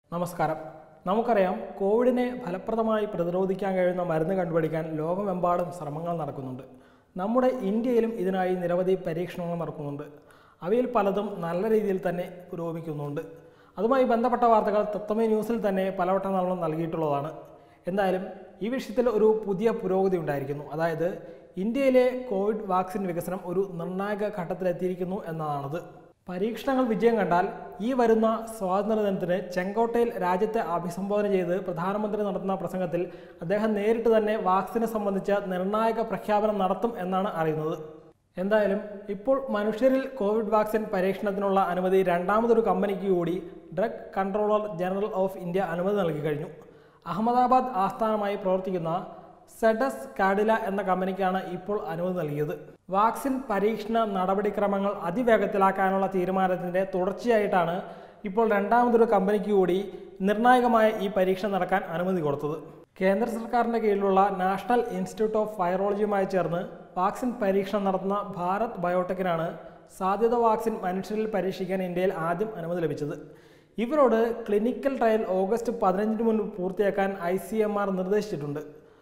നമസ്കാരം നമുക്കറിയാം കോവിഡിനെ ഫലപ്രദമായി പ്രതിരോധിക്കാൻ കഴിയുന്ന മരുന്ന് കണ്ടുപിടിക്കാൻ ലോകമെമ്പാടും ശ്രമങ്ങൾ നടക്കുന്നുണ്ട് നമ്മുടെ ഇന്ത്യയിലും ഇതിനായി നിരവധി പരീക്ഷണങ്ങൾ നടക്കുന്നുണ്ട് അവയിൽ പലതും നല്ല രീതിയിൽ തന്നെ പുരോഗമിക്കുന്നുണ്ട് അതുമായി ബന്ധപ്പെട്ട വാർത്തകൾ തത്വമേ ന്യൂസിൽ തന്നെ പലവട്ടം നമ്മൾ നൽകിയിട്ടുള്ളതാണ് എന്തായാലും ഈ വിഷയത്തിൽ ഒരു പുതിയ പുരോഗതി ഉണ്ടായിരിക്കുന്നു അതായത് ഇന്ത്യയിലെ കോവിഡ് വാക്സിൻ വികസനം ഒരു നിർണായക ഘട്ടത്തിലെത്തിയിരിക്കുന്നു എന്നതാണത് പരീക്ഷണങ്ങൾ വിജയം കണ്ടാൽ ഈ വരുന്ന സ്വാതന്ത്ര്യദിനത്തിന് ചെങ്കോട്ടയിൽ രാജ്യത്തെ അഭിസംബോധന ചെയ്ത് പ്രധാനമന്ത്രി നടത്തുന്ന പ്രസംഗത്തിൽ അദ്ദേഹം നേരിട്ട് തന്നെ വാക്സിനെ സംബന്ധിച്ച നിർണായക പ്രഖ്യാപനം നടത്തും എന്നാണ് അറിയുന്നത് എന്തായാലും ഇപ്പോൾ മനുഷ്യരിൽ കോവിഡ് വാക്സിൻ പരീക്ഷണത്തിനുള്ള അനുമതി രണ്ടാമതൊരു കമ്പനിക്ക് കൂടി drug controller general of India അനുമതി നൽകി കഴിഞ്ഞു അഹമ്മദാബാദ് ആസ്ഥാനമായി പ്രവർത്തിക്കുന്ന സെഡസ് കാഡില എന്ന കമ്പനിക്കാണ് ഇപ്പോൾ അനുമതി നൽകിയത് വാക്സിൻ പരീക്ഷണ നടപടിക്രമങ്ങൾ അതിവേഗത്തിലാക്കാനുള്ള തീരുമാനത്തിന്റെ തുടർച്ചയായിട്ടാണ് ഇപ്പോൾ രണ്ടാമതൊരു കമ്പനിക്ക് കൂടി നിർണായകമായ ഈ പരീക്ഷണം നടക്കാൻ അനുമതി കൊടുത്തത് കേന്ദ്ര സർക്കാരിന്റെ കീഴിലുള്ള നാഷണൽ ഇൻസ്റ്റിറ്റ്യൂട്ട് ഓഫ് വൈറോളജിയുമായി ചേർന്ന് വാക്സിൻ പരീക്ഷണം നടത്തുന്ന ഭാരത് ബയോടെക്കിനാണ് സാധ്യത വാക്സിൻ മനുഷ്യരിൽ പരീക്ഷിക്കാൻ ഇന്ത്യയിൽ ആദ്യം അനുമതി ലഭിച്ചത് ഇവരോട് ക്ലിനിക്കൽ ട്രയൽ ഓഗസ്റ്റ് പതിനഞ്ചിന് മുൻപ് പൂർത്തിയാക്കാൻ ഐ സി എം ആർ നിർദ്ദേശിച്ചിട്ടുണ്ട്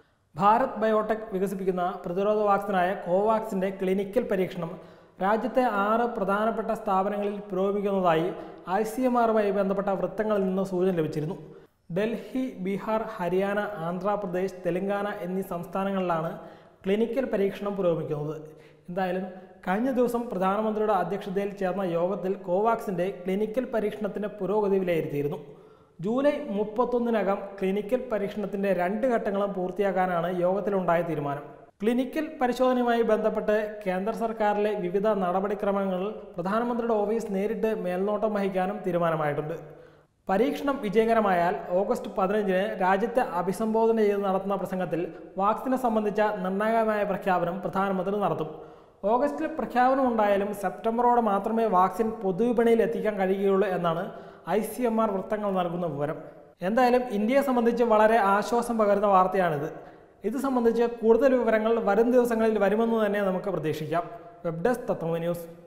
ഭാരത് ബയോടെക് വികസിപ്പിക്കുന്ന പ്രതിരോധ വാക്സിനായ കോവാക്സിന്റെ ക്ലിനിക്കൽ പരീക്ഷണം രാജ്യത്തെ ആറ് പ്രധാനപ്പെട്ട സ്ഥാപനങ്ങളിൽ പുരോഗമിക്കുന്നതായി ഐ സി എം ആറുമായി ബന്ധപ്പെട്ട വൃത്തങ്ങളിൽ നിന്ന് സൂചന ലഭിച്ചിരുന്നു ഡൽഹി ബീഹാർ ഹരിയാന ആന്ധ്രാപ്രദേശ് തെലങ്കാന എന്നീ സംസ്ഥാനങ്ങളിലാണ് ക്ലിനിക്കൽ പരീക്ഷണം പുരോഗമിക്കുന്നത് എന്തായാലും കഴിഞ്ഞ ദിവസം പ്രധാനമന്ത്രിയുടെ അധ്യക്ഷതയിൽ ചേർന്ന യോഗത്തിൽ കോവാക്സിന്റെ ക്ലിനിക്കൽ പരീക്ഷണത്തിന്റെ പുരോഗതി വിലയിരുത്തിയിരുന്നു ജൂലൈ മുപ്പത്തൊന്നിനകം ക്ലിനിക്കൽ പരീക്ഷണത്തിന്റെ രണ്ട് ഘട്ടങ്ങളും പൂർത്തിയാക്കാനാണ് യോഗത്തിലുണ്ടായ തീരുമാനം ക്ലിനിക്കൽ പരിശോധനയുമായി ബന്ധപ്പെട്ട് കേന്ദ്ര സർക്കാരിലെ വിവിധ നടപടിക്രമങ്ങൾ പ്രധാനമന്ത്രിയുടെ ഓഫീസ് നേരിട്ട് മേൽനോട്ടം വഹിക്കാനും തീരുമാനമായിട്ടുണ്ട് പരീക്ഷണം വിജയകരമായാൽ ഓഗസ്റ്റ് പതിനഞ്ചിന് രാജ്യത്തെ അഭിസംബോധന ചെയ്ത് നടത്തുന്ന പ്രസംഗത്തിൽ വാക്സിനെ സംബന്ധിച്ച നിർണായകമായ പ്രഖ്യാപനം പ്രധാനമന്ത്രി നടത്തും ഓഗസ്റ്റിൽ പ്രഖ്യാപനം ഉണ്ടായാലും സെപ്റ്റംബറോടെ മാത്രമേ വാക്സിൻ പൊതുവിപണിയിൽ എത്തിക്കാൻ കഴിയുകയുള്ളൂ എന്നാണ് ഐ സി എം ആർ വൃത്തങ്ങൾ നൽകുന്ന വിവരം എന്തായാലും ഇന്ത്യയെ സംബന്ധിച്ച് വളരെ ആശ്വാസം പകരുന്ന വാർത്തയാണിത് ഇത് സംബന്ധിച്ച് കൂടുതൽ വിവരങ്ങൾ വരും ദിവസങ്ങളിൽ വരുമെന്ന് തന്നെ നമുക്ക് പ്രതീക്ഷിക്കാം വെബ് ഡെസ്ക് തത്വ ന്യൂസ്